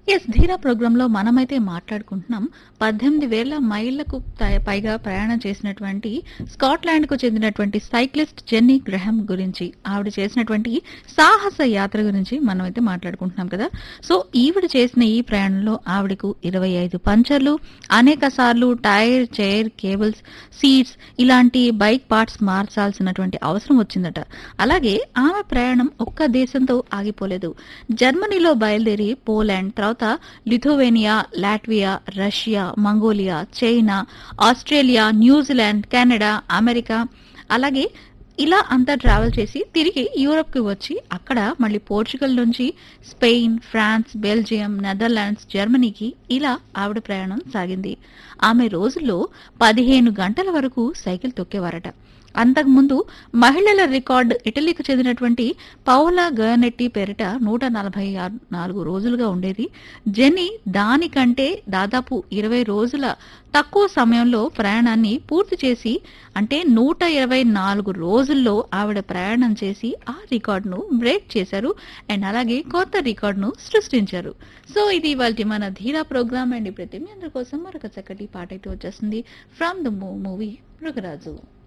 yes ధీరా ప్రోగ్రాంలో మనమైతే మాట్లాడుకుంటున్నాం పద్దెనిమిది వేల మైళ్లకు త- పైగా ప్రయాణం చేసినటువంటి స్కాట్లాండ్ కు చెందినటువంటి సైక్లిస్ట్ జెన్నీ గ్రహం గురించి ఆవిడ చేసినటువంటి సాహస యాత్ర గురించి మనమైతే మాట్లాడుకుంటున్నాం కదా సో ఈవిడ చేసిన ఈ ప్రయాణంలో ఆవిడకు ఇరవై ఐదు పంచర్లు అనేక సార్లు టైర్ చైర్ కేబుల్స్ సీట్స్ ఇలాంటి బైక్ పార్ట్స్ మార్చాల్సినటువంటి అవసరం వచ్చిందట అలాగే ఆమె ప్రయాణం ఒక్క దేశంతో ఆగిపోలేదు జర్మనీలో బయలుదేరి పోలాండ్ తర్వాత Lithuania Latvia Russia Mongolia China Australia New Zealand Canada America అలాగే ఇలా అంతా ట్రావెల్ చేసి తిరిగి యూరోప్ కి వచ్చి అక్కడ మళ్ళీ పోర్చుగల్ నుంచి స్పెయిన్ ఫ్రాన్స్ బెల్జియం నెదర్లాండ్స్ జర్మనీకి ఇలా ఆవిడ ప్రయాణం సాగింది ఆమె రోజుల్లో పదిహేను గంటల వరకు సైకిల్ తొక్కేవారట అంతకుముందు మహిళల రికార్డు ఇటలీకి చెందినటువంటి పౌలా గర్నెట్టి పేరిట నూట నలభై ఆరు నాలుగు రోజులుగా ఉండేది జెన్నీ దానికంటే దాదాపు ఇరవై రోజుల తక్కువ సమయంలో ప్రయాణాన్ని పూర్తి చేసి అంటే నూట ఇరవై నాలుగు రోజుల్లో ఆవిడ ప్రయాణం చేసి ఆ రికార్డును బ్రేక్ చేశారు అండ్ అలాగే కొత్త రికార్డును సృష్టించారు సో ఇది ఇవాళ మన ధీరా ప్రోగ్రామ్ అండ్ ప్రతి మీ అందరి కోసం మరొక చక్కటి పాట అయితే వచ్చేస్తుంది ఫ్రమ్ ద మూవీ మృగరాజు